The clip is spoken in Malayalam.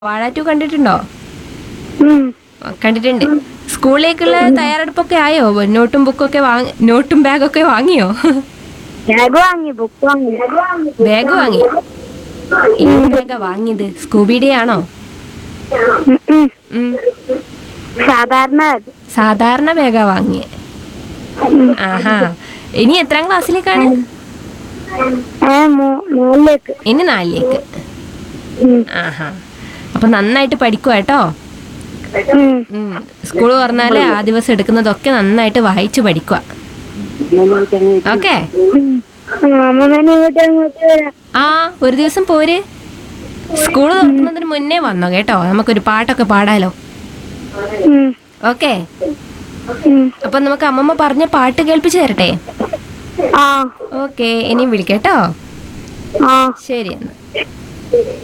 വാഴ ടു കണ്ടിട്ടുണ്ടോ ഉം. കണ്ടിട്ടുണ്ട് സ്കൂളിലേക്കുള്ള തയ്യാറെടുപ്പൊക്കെ ആയോ നോട്ടും ബുക്കൊക്കെ വാങ്ങി നോട്ടും ബാഗൊക്കെ വാങ്ങിയോ ബാഗ് വാങ്ങി ബുക്ക് വാങ്ങി ബാഗ് വാങ്ങി ഏത് ബാഗാ വാങ്ങിയത് സ്കൂബിയുടെ ആണോ ഉം, ഉം. ഉം. സാധാരണ അത്. സാധാരണ ബാഗാ വാങ്ങിയേ ആഹാ ഇനി എത്രാം ക്ലാസ്സിലേക്കാണ് ഏ മൂ- മുകളിലേക്ക് ഇനി നാലിലേക്ക് ഉം. ആഹാ അപ്പൊ നന്നായിട്ട് പഠിക്കുക കേട്ടോ ഉം. സ്കൂൾ തുറന്നാല് ആ ദിവസം എടുക്കുന്നതൊക്കെ നന്നായിട്ട് വായിച്ചു പഠിക്കുക ഓക്കെ ഉം. അമ്മ തന്നെ ഇങ്ങോട്ട് അങ്ങോട്ട് വരാം ആ ഒരു ദിവസം പോര് സ്കൂൾ തുറക്കുന്നതിന് മുന്നേ വന്നോ കേട്ടോ നമുക്കൊരു പാട്ടൊക്കെ പാടാലോ ഉം. ഓക്കെ ഉം. അപ്പൊ നമുക്ക് അമ്മമ്മ പറഞ്ഞ പാട്ട് കേൾപ്പിച്ചു തരട്ടെ ആ ഓക്കെ ഇനിയും വിളിക്കട്ടോ ആ ശരി എന്നാ